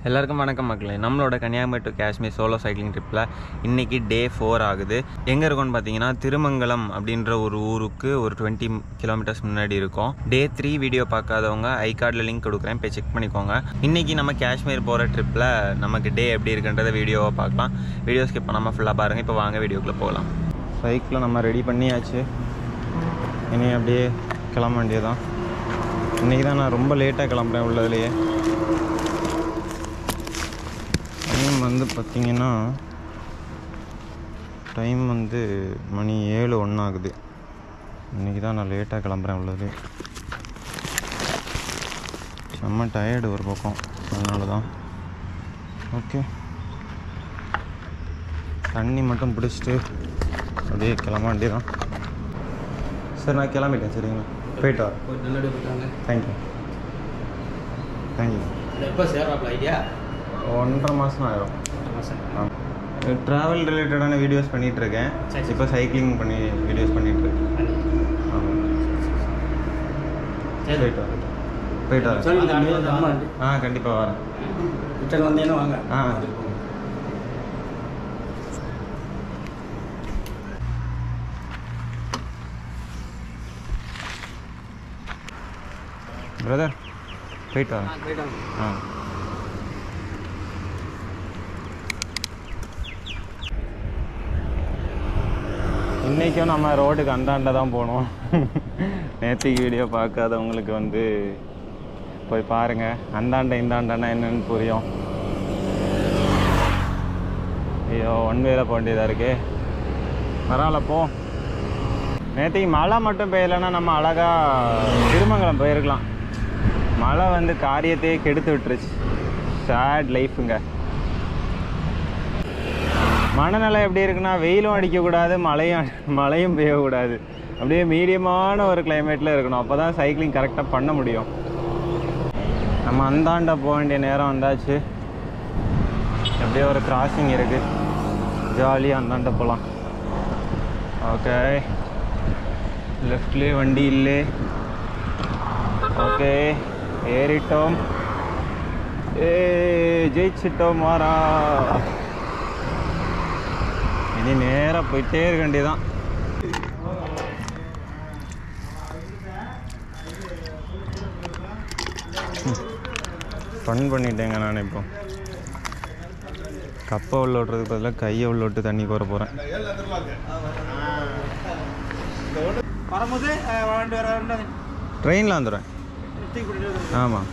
எல்லாருக்கும் வணக்கம் மக்களே நம்மளோட Kanyakumari to Kashmir solo cycling ட்ரிப்பில் இன்றைக்கி டே ஃபோர் ஆகுது எங்கே இருக்கோம்னு பார்த்தீங்கன்னா திருமங்கலம் அப்படின்ற ஒரு ஊருக்கு ஒரு டுவெண்ட்டி கிலோமீட்டர்ஸ் முன்னாடி இருக்கும் டே த்ரீ வீடியோ பார்க்காதவங்க ஐ கார்டில் லிங்க் கொடுக்குறேன் போய் செக் பண்ணிக்கோங்க இன்றைக்கி நம்ம காஷ்மீர் போகிற ட்ரிப்பில் நமக்கு டே எப்படி இருக்குன்றத வீடியோவை பார்க்கலாம் வீடியோ ஸ்கிப் பண்ணாமல் ஃபுல்லாக பாருங்கள் இப்போ வாங்க வீடியோக்குள்ளே போகலாம் சைக்கிளை நம்ம ரெடி பண்ணியாச்சு இனி அப்படியே கிளம்ப வேண்டியதான் இன்றைக்கி தான் நான் ரொம்ப லேட்டாக கிளம்புறேன் உள்ளதுலையே டைம் வந்து பார்த்திங்கன்னா டைம் வந்து மணி ஏழு ஒன்று ஆகுது இன்றைக்கி தான் நான் லேட்டாக கிளம்புறேன் உள்ளது செம்ம டயர்டு ஒரு பக்கம் அதனால தான் ஓகே தண்ணி மட்டும் பிடிச்சிட்டு அப்படியே கிளம்ப வேண்டியதான் சரி நான் கிளம்பிட்டேன் சரிங்களா போயிட்டு வரேன் போயிட்டு நல்லபடியா போயிட்டாங்க தேங்க்யூ தேங்க்யூ எப்போ சேர்றாப்ல ஐடியா ஒன்றரை மாதம் ஆயிரும் மாதம் ட்ராவல் ரிலேட்டடான வீடியோஸ் பண்ணிட்டு இருக்கேன் சரி. இப்போ சைக்கிளிங் பண்ணி வீடியோஸ் பண்ணிட்டு இருக்கேன் ஆமாம் சரி போயிட்டு வரேன் போயிட்டு வரேன் சொல்லி தம்பி அம்மா ஆ கண்டிப்பாக வரேன் ரிட்டர்ன் வந்தேன்னு வாங்க ஆ பிரதர் போயிட்டு வரேன் போயிட்டாங்க ஆ இன்றைக்கும் நம்ம ரோடுக்கு அந்தாண்ட தான் போனோம் நேற்றுக்கு வீடியோ பார்க்காதவங்களுக்கு வந்து போய் பாருங்கள் அந்தாண்ட இந்தாண்டனா என்னன்னு புரியும் ஐயோ ஒன் வேல போக வேண்டியதாக இருக்கே பரவாயில்ல போ நேற்றுக்கு மழை மட்டும் பெய்யலைன்னா நம்ம அழகாக திருமங்கலம் போயிருக்கலாம் மழை வந்து காரியத்தையே கெடுத்து விட்டுருச்சு சேட் லைஃபுங்க மனநிலை எப்படி இருக்குன்னா வெயிலும் அடிக்கக்கூடாது மழையும் மழையும் பெய்யக்கூடாது அப்படியே மீடியமான ஒரு கிளைமேட்டில் இருக்கணும் அப்போ தான் சைக்கிளிங் கரெக்டாக பண்ண முடியும் நம்ம அந்தாண்ட போக வேண்டிய நேரம் வந்தாச்சு எப்படியோ ஒரு கிராசிங் இருக்குது ஜாலியாக அந்தாண்ட போகலாம் ஓகே லெஃப்ட்லேயே வண்டி இல்லை ஓகே ஏறிட்டோம் ஏ ஜெயிச்சிட்டோம் மாறா இனி நேராக போயிட்டே இருக்க வேண்டியதான் ஃபன் பண்ணிட்டேங்க நான் இப்போ கப்பை உள்ள விட்றதுக்கு பதிலாக கையை உள்ள விட்டு தண்ணி கோர போகிறேன் வரும்போது வாண்டு வர வேண்டாம் ட்ரெயினில் வந்துடுவேன் தூக்கி பிடிச்சி ஆமாம்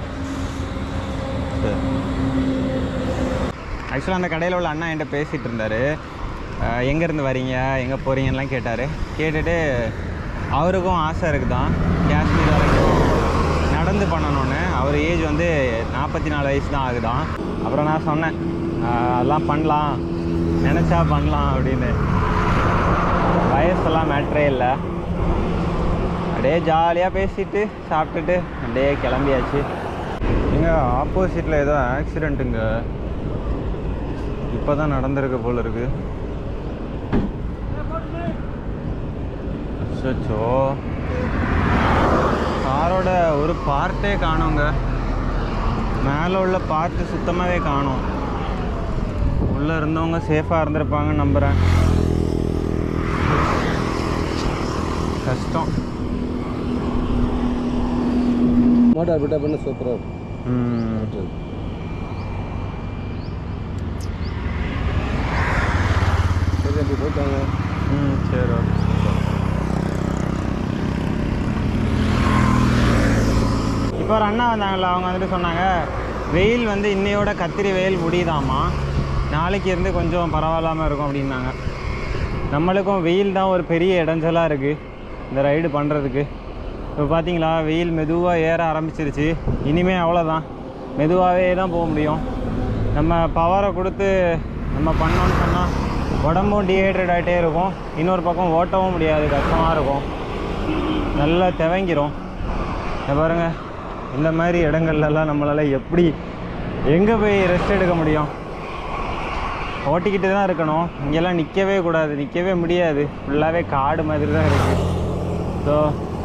சரி ஆக்சுவலாக அந்த கடையில் உள்ள அண்ணா என்கிட்ட பேசிகிட்டு இருந்தார் எங்கேருந்து வரீங்க எங்கே போகிறீங்கலாம் கேட்டார் கேட்டுட்டு அவருக்கும் ஆசை இருக்குதான் காஷ்மீர் வரைக்கும் நடந்து பண்ணணும்னு அவர் ஏஜ் வந்து நாற்பத்தி நாலு வயசு தான் ஆகுதான் அப்புறம் நான் சொன்னேன் "அஹ், அதெல்லாம் பண்ணலாம் நினச்சா பண்ணலாம் அப்படின்னு வயசெல்லாம் மேட்ரே இல்லை அப்படியே ஜாலியாக பேசிட்டு சாப்பிட்டுட்டு அப்படியே கிளம்பியாச்சு இங்கே ஆப்போசிட்டில் ஏதோ ஆக்சிடெண்ட்டுங்க இப்போ தான் நடந்திருக்கு போல இருக்கு அச்சோ காரோட ஒரு பார்ட்டே காணோங்க மேலே உள்ள பார்ட்டு சுத்தமாகவே காணோம் உள்ளே இருந்தவங்க சேஃபாக இருந்திருப்பாங்கன்னு நம்புகிறேன் கஷ்டம் மோட்டார் பிட்டா பண்ண சூப்பராக இருக்கும் ம் சரி அப்படி போயிட்டாங்க ம் சரி ஓகே இப்போ ஒரு அண்ணா வந்தாங்கல்ல அவங்க வந்துட்டு சொன்னாங்க வெயில் வந்து இன்னையோட கத்திரி வெயில் முடியுதாமா நாளைக்கு இருந்து கொஞ்சம் பரவாயில்லாமல் இருக்கும் அப்படின்னாங்க நம்மளுக்கும் வெயில் தான் ஒரு பெரிய இடைஞ்சலாக இருக்குது இந்த ரைடு பண்ணுறதுக்கு இப்போ பார்த்தீங்களா வெயில் மெதுவாக ஏற ஆரம்பிச்சிருச்சு இனிமே அவ்வளோதான் மெதுவாகவே தான் போக முடியும் நம்ம பவரை கொடுத்து நம்ம பண்ணோம்னு சொன்னால் உடம்பும் டீஹைட்ரேட் ஆகிட்டே இருக்கும் இன்னொரு பக்கம் ஓட்டவும் முடியாது கஷ்டமாக இருக்கும் நல்லா திவங்கிரும் இதை பாருங்க இந்த மாதிரி இடங்கள்லாம் நம்மளால் எப்படி எங்கே போய் ரெஸ்ட் எடுக்க முடியும் ஓட்டிக்கிட்டு தான் இருக்கணும் இங்கெல்லாம் நிற்கவே கூடாது நிற்கவே முடியாது ஃபுல்லாகவே காடு மாதிரி தான் இருக்குது ஸோ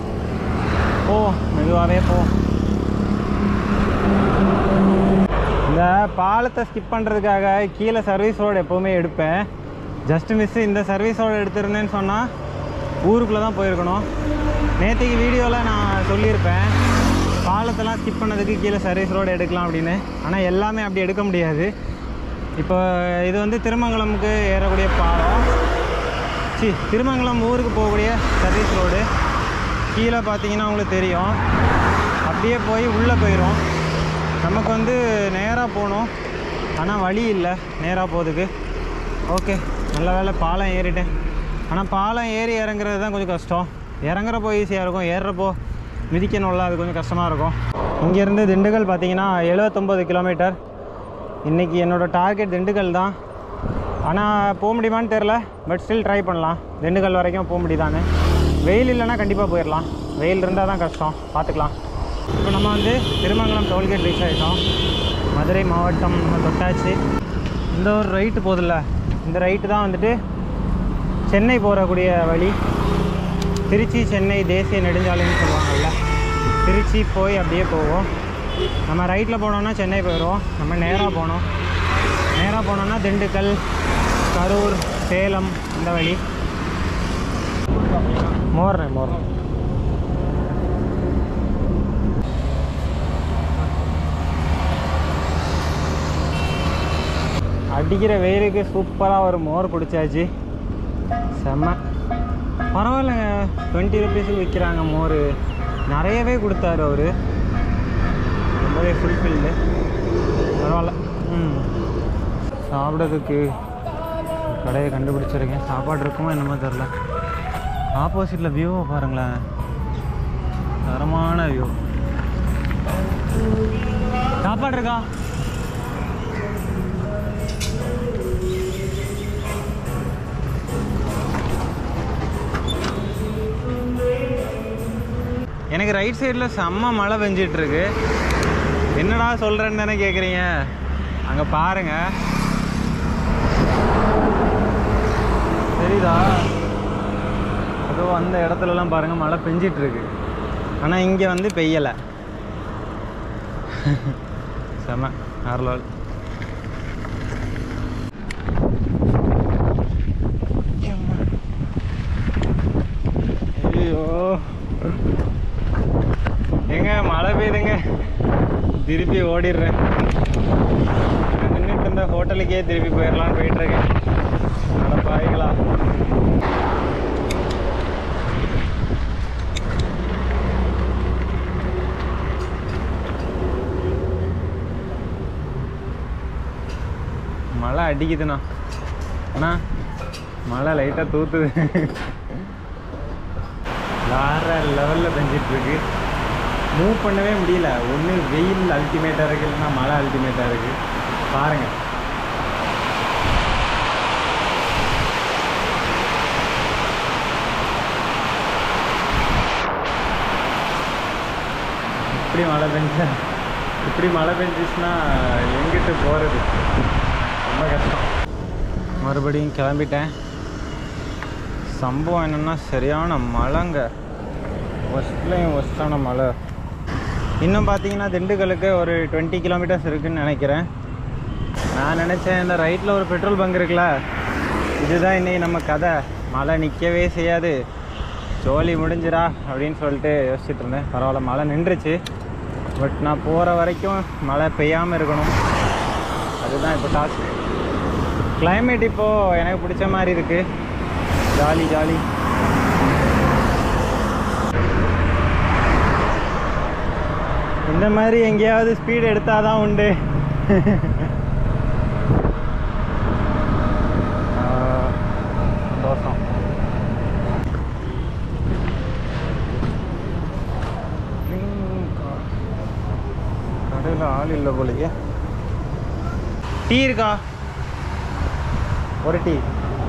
போ மெதுவாகவே போ இந்த பாலத்தை ஸ்கிப் பண்ணுறதுக்காக கீழே சர்வீஸ் ரோடு எப்போவுமே எடுப்பேன் ஜஸ்ட் மிஸ் இந்த சர்வீஸ் ரோடு எடுத்திருந்தேன்னு சொன்னால் ஊருக்குள்ளே தான் போயிருக்கணும் நேற்றுக்கு வீடியோவில் நான் சொல்லியிருப்பேன் பாலத்தெல்லாம் ஸ்கிப் பண்ணதுக்கு கீழே சர்வீஸ் ரோடு எடுக்கலாம் அப்படின்னு ஆனால் எல்லாமே அப்படி எடுக்க முடியாது இப்போ இது வந்து திருமங்கலமுக்கு ஏறக்கூடிய பாலம் சி திருமங்கலம் ஊருக்கு போகக்கூடிய சர்வீஸ் ரோடு கீழே பார்த்தீங்கன்னா உங்களுக்கு தெரியும் அப்படியே போய் உள்ளே போயிடும் நமக்கு வந்து நேராக போகணும் ஆனால் வழி இல்லை நேராக போகிறதுக்கு ஓகே நல்ல வேளை பாலம் ஏறிட்டேன் ஆனால் பாலம் ஏறி இறங்குறது தான் கொஞ்சம் கஷ்டம் இறங்குறப்போ ஈஸியாக இருக்கும் ஏறுறப்போ மிதிக்கணும்ல அது கொஞ்சம் கஷ்டமாக இருக்கும் இங்கேருந்து திண்டுக்கல் பார்த்தீங்கன்னா எழுபத்தொம்போது கிலோமீட்டர் இன்றைக்கி என்னோடய டார்கெட் திண்டுக்கல் தான் ஆனால் போக முடியுமான்னு தெரில பட் ஸ்டில் ட்ரை பண்ணலாம் திண்டுக்கல் வரைக்கும் போக முடியுதான்னு வெயில் இல்லைன்னா கண்டிப்பாக போயிடலாம் வெயில் இருந்தால் தான் கஷ்டம் பார்த்துக்கலாம் இப்போ நம்ம வந்து திருமங்கலம் டோல்கேட் ரீச் ஆகிட்டோம் மதுரை மாவட்டம் நம்ம தொட்டாச்சு இந்த ஒரு ரைட்டு போதில்ல இந்த ரைட்டு தான் வந்துட்டு சென்னை போகக்கூடிய வழி திருச்சி சென்னை தேசிய நெடுஞ்சாலைன்னு சொல்லுவாங்கல்ல திருச்சி போய் அப்படியே போவோம் நம்ம ரைட்டில் போனோம்னா சென்னை போயிடுவோம் நம்ம நேராக போனோம் நேராக போனோம்னா திண்டுக்கல் கரூர் சேலம் இந்த வழி மோர்னே மோர் அடிக்கிற வெயிலுக்கு சூப்பராக ஒரு மோர் குடிச்சாச்சு செம்ம பரவாயில்லைங்க டுவெண்ட்டி ருபீஸுக்கு விற்கிறாங்க மோர் நிறையவே கொடுத்தாரு அவர் ரொம்பவே ஃபுல்ஃபில்டு பரவாயில்ல ம் சாப்பிட்றதுக்கு கடையை கண்டுபிடிச்சிருக்கேன் சாப்பாடு இருக்குமா என்னமோ தெரில ஆப்போசிட்டில் வியூவை பாருங்களேன் தரமான வியூ சாப்பாடு இருக்கா எனக்கு ரைட் சைடில் செம்ம மழை பெஞ்சிட்டு இருக்கு என்னடா சொல்கிறேன்னு தானே கேட்குறீங்க அங்கே பாருங்க தெரியுதா அதோ அந்த இடத்துலலாம் பாருங்க மழை பெஞ்சிட்டு இருக்கு ஆனால் இங்கே வந்து பெய்யலை செம ஆர்லால் ஐயோ எங்க மழை பெய்யுதுங்க திருப்பி ஓடிடுறேன் நின்றுட்டு இருந்த ஹோட்டலுக்கே திருப்பி போயிடலான்னு போயிட்டு இருக்கேன் அட பாவிகளா மழை அடிக்குதுண்ணா அண்ணா மழை லைட்டாக தூத்துது வேற லெவலில் பெஞ்சிட்டு இருக்கு மூவ் பண்ணவே முடியல ஒன்று வெயில் அல்டிமேட்டாக இருக்கு இல்லைன்னா மழை அல்டிமேட்டாக இருக்கு பாருங்க இப்படி மழை பெஞ்சா இப்படி மழை பெஞ்சிச்சுன்னா எங்கிட்டு போகிறது ரொம்ப கஷ்டம் மறுபடியும் கிளம்பிட்டேன் சம்பவம் என்னென்னா சரியான மழைங்க ஒஸ்ட்லேயும் ஒஸ்டான மழை இன்னும் பார்த்தீங்கன்னா திண்டுக்கலுக்கு ஒரு டுவெண்ட்டி கிலோமீட்டர்ஸ் இருக்குன்னு நினைக்கிறேன் நான் நினச்சேன் இந்த ரைட்டில் ஒரு பெட்ரோல் பங்க் இருக்குல்ல இதுதான் இன்னைக்கு நம்ம கதை மழை நிற்கவே செய்யாது ஜோலி முடிஞ்சிரா அப்படின்னு சொல்லிட்டு யோசிச்சுட்டு இருந்தேன் பரவாயில்ல மழை நின்றுச்சு பட் நான் போகிற வரைக்கும் மழை பெய்யாமல் இருக்கணும் அதுதான் இப்போ டாஸ்க் கிளைமேட் இப்போது எனக்கு பிடிச்ச மாதிரி இருக்குது ஜாலி ஜாலி இந்த மாதிரி எங்கேயாவது ஸ்பீடு எடுத்தால் தான் உண்டு ஆஹ், சந்தோஷம் கடையில் ஆள் இல்லை போலயே டீ இருக்கா ஒரு டீ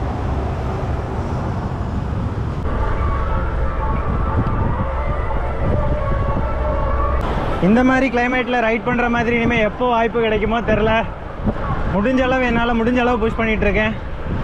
இந்த மாதிரி கிளைமேட்டில் ரைட் பண்ணுற மாதிரி இனிமேல் எப்போ வாய்ப்பு கிடைக்குமோ தெரில முடிஞ்ச அளவு என்னால் முடிஞ்ச அளவு புஷ் பண்ணிட்டு இருக்கேன்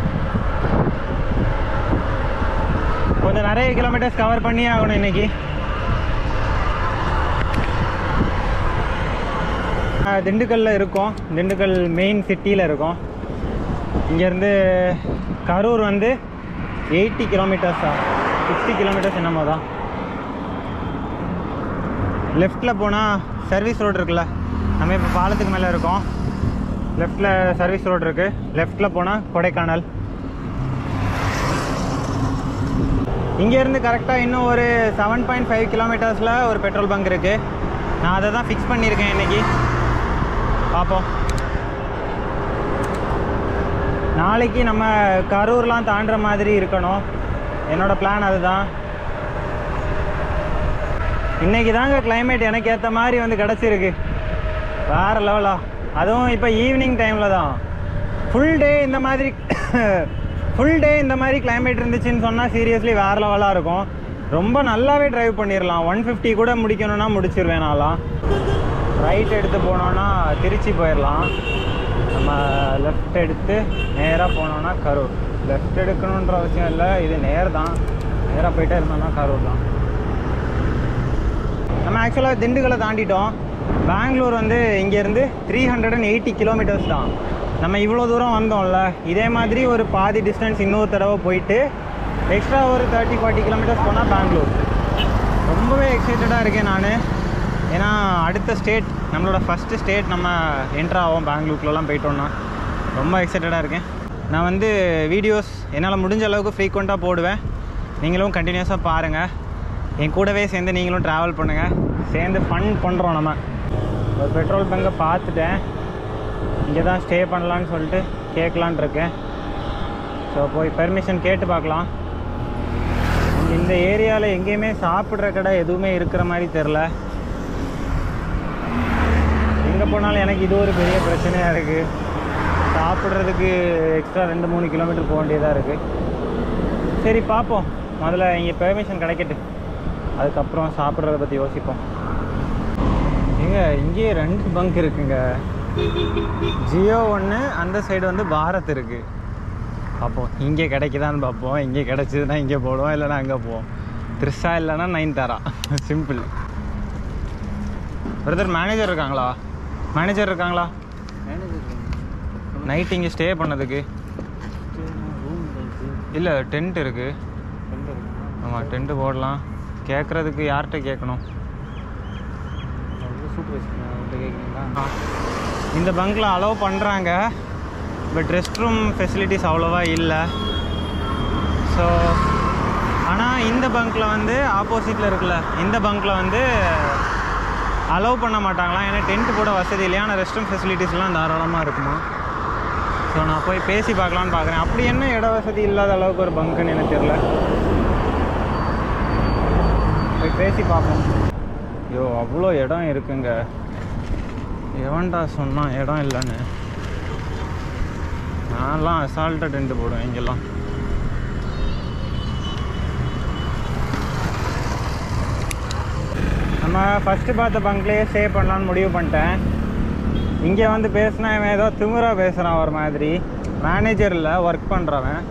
கொஞ்சம் நிறைய கிலோமீட்டர்ஸ் கவர் பண்ணியே ஆகணும் இன்னைக்கு திண்டுக்கல்லில் இருக்கோம் திண்டுக்கல் மெயின் சிட்டியில் இருக்கோம் இங்கேருந்து கரூர் வந்து எயிட்டி கிலோமீட்டர்ஸா சிக்ஸ்டி கிலோமீட்டர்ஸ் என்னமோ தான் லெஃப்ட்டில் போனால் சர்வீஸ் ரோடு இருக்குல்ல நம்ம இப்போ பாலத்துக்கு மேலே இருக்கோம் லெஃப்ட்டில் சர்வீஸ் ரோடு இருக்குது லெஃப்ட்டில் போனால் கொடைக்கானல் இங்கேருந்து கரெக்டாக இன்னும் ஒரு செவன் பாயிண்ட் ஃபைவ் கிலோமீட்டர்ஸில் ஒரு பெட்ரோல் பங்க் இருக்குது நான் அதை தான் ஃபிக்ஸ் பண்ணியிருக்கேன் இன்றைக்கி பார்ப்போம் நாளைக்கு நம்ம கரூர்லாம் தாண்டுற மாதிரி இருக்கணும் என்னோட பிளான் அதுதான் இன்னைக்கு தாங்க climate எனக்கு ஏற்ற மாதிரி வந்து கிடச்சிருக்கு வேறு லெவலா அதுவும் இப்போ ஈவினிங் டைமில் தான் ஃபுல் டே இந்த மாதிரி ஃபுல் டே இந்த மாதிரி climate இருந்துச்சுன்னு சொன்னால் சீரியஸ்லி வேறு லெவலாக இருக்கும் ரொம்ப நல்லாவே டிரைவ் பண்ணிடலாம் ஒன் ஃபிஃப்டி கூட முடிக்கணும்னா முடிச்சிருவேன் நான்லாம் ரைட் எடுத்து போனோன்னா திருச்சி போயிடலாம் நம்ம லெஃப்ட் எடுத்து நேராக போனோன்னா கரூர் லெஃப்ட் எடுக்கணுன்ற அவசியம் இல்லை இது நேர் தான் நேராக போயிட்டே இருந்தோம்னா கரூர் தான் நம்ம ஆக்சுவலாக திண்டுக்கலை தாண்டிட்டோம் பெங்களூர் வந்து இங்கேருந்து three hundred and eighty kilometres தான் நம்ம இவ்வளோ தூரம் வந்தோம்ல இதே மாதிரி ஒரு பாதி டிஸ்டன்ஸ் இன்னொரு தடவை போயிட்டு எக்ஸ்ட்ரா ஒரு தேர்ட்டி ஃபார்ட்டி கிலோமீட்டர்ஸ் போனால் பெங்களூர் ரொம்பவே எக்ஸைட்டடாக இருக்கேன் நான் ஏன்னா அடுத்த ஸ்டேட் நம்மளோட ஃபஸ்ட்டு ஸ்டேட் நம்ம என்ட்ரு ஆகும் பெங்களூருக்குள்ளலாம் போயிட்டோம்னா ரொம்ப எக்ஸைட்டடாக இருக்கேன் நான் வந்து வீடியோஸ் என்னால் முடிஞ்ச அளவுக்கு ஃப்ரீக்வெண்ட்டாக போடுவேன் நீங்களும் கண்டினியூஸாக பாருங்கள் என் கூடவே சேர்ந்து நீங்களும் ட்ராவல் பண்ணுங்கள் சேர்ந்து ஃபன் பண்ணுறோம் நம்ம ஒரு பெட்ரோல் பங்கை பார்த்துட்டேன் இங்கே தான் ஸ்டே பண்ணலான்னு சொல்லிட்டு கேட்கலான் இருக்கேன் ஸோ போய் பெர்மிஷன் கேட்டு பார்க்கலாம் இந்த ஏரியாவில் எங்கேயுமே சாப்பிட்ற கடை எதுவுமே இருக்கிற மாதிரி தெரில எங்கே போனாலும் எனக்கு இது ஒரு பெரிய பிரச்சனையாக இருக்குது சாப்பிட்றதுக்கு எக்ஸ்ட்ரா ரெண்டு மூணு கிலோமீட்டர் போக வேண்டியதாக இருக்குது சரி பார்ப்போம் முதல்ல இங்கே பெர்மிஷன் கிடைக்கட்டு அதுக்கப்புறம் சாப்பிட்றத பற்றி யோசிப்போம் ஏங்க இங்கேயே ரெண்டு பங்க் இருக்குங்க ஜியோ ஒன்று அந்த சைடு வந்து பாரத் இருக்குது பார்ப்போம் இங்கே கிடைக்குதான்னு பார்ப்போம் இங்கே கிடைச்சதுன்னா இங்கே போடுவோம் இல்லைன்னா அங்கே போவோம் த்ரிஷா இல்லைன்னா Nayanthara simple brother manager இருக்காங்களா மேனேஜர் இருக்காங்களா நைட் இங்கே ஸ்டே பண்ணதுக்கு இல்லை டென்ட் இருக்குது ஆமாம் டென்ட்டு போடலாம் கேட்குறதுக்கு யார்கிட்ட கேட்கணும் ஆ. இந்த பங்கில் அலோவ் பண்ணுறாங்க பட் ரெஸ்ட் ரூம் ஃபெசிலிட்டிஸ் அவ்வளோவா இல்லை ஸோ ஆனால் இந்த பங்க்கில் வந்து ஆப்போசிட்டில் இருக்குல்ல இந்த பங்க்கில் வந்து அலோவ் பண்ண மாட்டாங்களாம் ஏன்னா டென்ட் போட வசதி இல்லையா ஆனால் ரெஸ்ட் ரூம் ஃபெசிலிட்டிஸ்லாம் தாராளமாக இருக்குமா ஸோ நான் போய் பேசி பார்க்கலான்னு பார்க்குறேன் அப்படி என்ன இட வசதி இல்லாத அளவுக்கு ஒரு பங்க்குன்னு எனக்கு தெரில போய் பேசி பார்ப்போம் ஐயோ அவ்வளோ இடம் இருக்குங்க எவன்டா சொன்னான் இடம் இல்லைன்னு நான்லாம் அசால்ட்டாக டென்ட் போடுவேன் இங்கெல்லாம் நம்ம ஃபஸ்ட்டு பார்த்த பங்க்லேயே ஸ்டே பண்ணலான்னு முடிவு பண்ணிட்டேன் இங்கே வந்து பேசினா இவன் ஏதோ திமிரா பேசுகிறான் ஒரு மாதிரி மேனேஜர் இல்லை ஒர்க் பண்ணுறவன்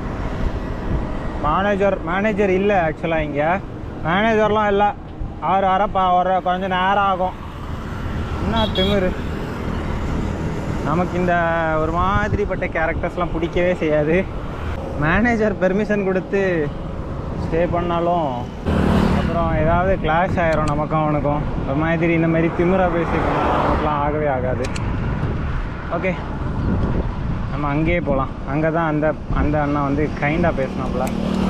மேனேஜர் மேனேஜர் இல்லை ஆக்சுவலாக இங்கே மேனேஜர்லாம் இல்லை ஆறு ஆற பா ஒரு கொஞ்சம் நேரம் ஆகும் என்ன திமிரு நமக்கு இந்த ஒரு மாதிரிப்பட்ட கேரக்டர்ஸ்லாம் பிடிக்கவே செய்யாது மேனேஜர் பெர்மிஷன் கொடுத்து ஸ்டே பண்ணாலும் அப்புறம் ஏதாவது கிளாஷ் ஆயிரும் நமக்கும் அவனுக்கும் ஒரு மாதிரி இந்த மாதிரி திமிரா பேசிக்கணும் நமக்குலாம் ஆகவே ஆகாது ஓகே நம்ம அங்கேயே போகலாம் அங்கே தான் அந்த அந்த அண்ணா வந்து கைண்டாக பேசினாப்புல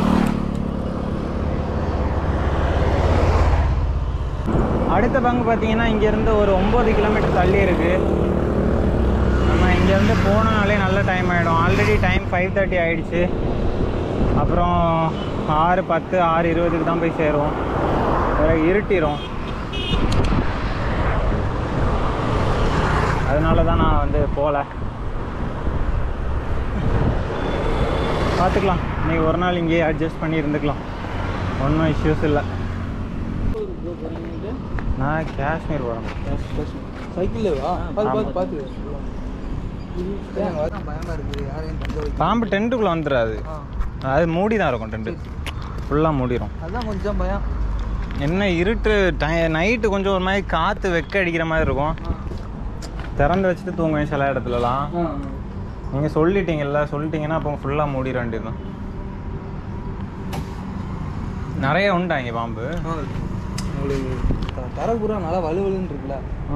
அடுத்த பங்கு பார்த்தீங்கன்னா இங்கேருந்து ஒரு ஒம்பது கிலோமீட்டர் தள்ளி இருக்குது நம்ம இங்கேருந்து போனனாலே நல்ல டைம் ஆகிடும் ஆல்ரெடி டைம் ஃபைவ் தேர்ட்டி ஆகிடுச்சு அப்புறம் ஆறு பத்து ஆறு இருபதுக்கு தான் போய் சேருவோம் பிறகு இருட்டிரும் அதனால தான் நான் வந்து போகல பார்த்துக்கலாம் இன்னைக்கு ஒரு நாள் இங்கேயே அட்ஜஸ்ட் பண்ணி இருந்துக்கலாம் ஒன்றும் இஷ்யூஸ் இல்லை நான் காஷ்மீர் போகிறேன் சைக்கிள்லேவா பார்த்து, பார்த்து, பார்த்து பயமா இருக்குது யாரையும் தங்க வைக்க பாம்பு டென்ட்டுக்குள்ளே வந்துடாது அது மூடி தான் இருக்கும் டென்ட்டு ஃபுல்லாக மூடிடும் அதான் கொஞ்சம் பயம் என்ன இருட்டு டை நைட்டு கொஞ்சம் ஒரு மாதிரி காற்று வெக்க அடிக்கிற மாதிரி இருக்கும் திறந்து வச்சுட்டு தூங்குவேன் சில இடத்துலலாம் ஆ நீங்கள் சொல்லிட்டீங்கல்ல சொல்லிட்டீங்கன்னா அப்போ ஃபுல்லாக மூடிட வேண்டியதுதான் நிறைய உண்டா இங்கே பாம்பு ஆ உங்களுக்கு த- தர பூரா நல்லா வலுவலுன்னு இருக்குல்ல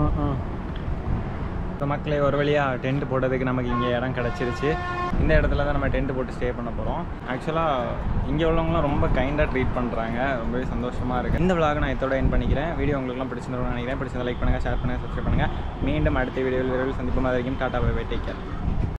இப்போ மக்களே ஒரு வழியாக டென்ட் போட்டதுக்கு நமக்கு இங்கே இடம் கிடச்சிருச்சு இந்த இடத்துல தான் நம்ம டென்ட் போட்டு ஸ்டே பண்ண போகிறோம் ஆக்சுவலாக இங்கே உள்ளவங்களாம் ரொம்ப கைண்டாக ட்ரீட் பண்ணுறாங்க ரொம்பவே சந்தோஷமாக இருக்குது இந்த விளாக நான் இதோட என் பண்ணிக்கிறேன் வீடியோ உங்களுக்குலாம் பிடிச்சிருந்தோம்னு நினைக்கிறேன் பிடிச்சதை லைக் பண்ணுங்கள் ஷேர் பண்ணுங்கள் சப்ஸ்கிரைப் பண்ணுங்கள் மீண்டும் அடுத்த வீடியோவில் விரைவில் சந்திப்போம் அது வரைக்கும் tata bye bye take care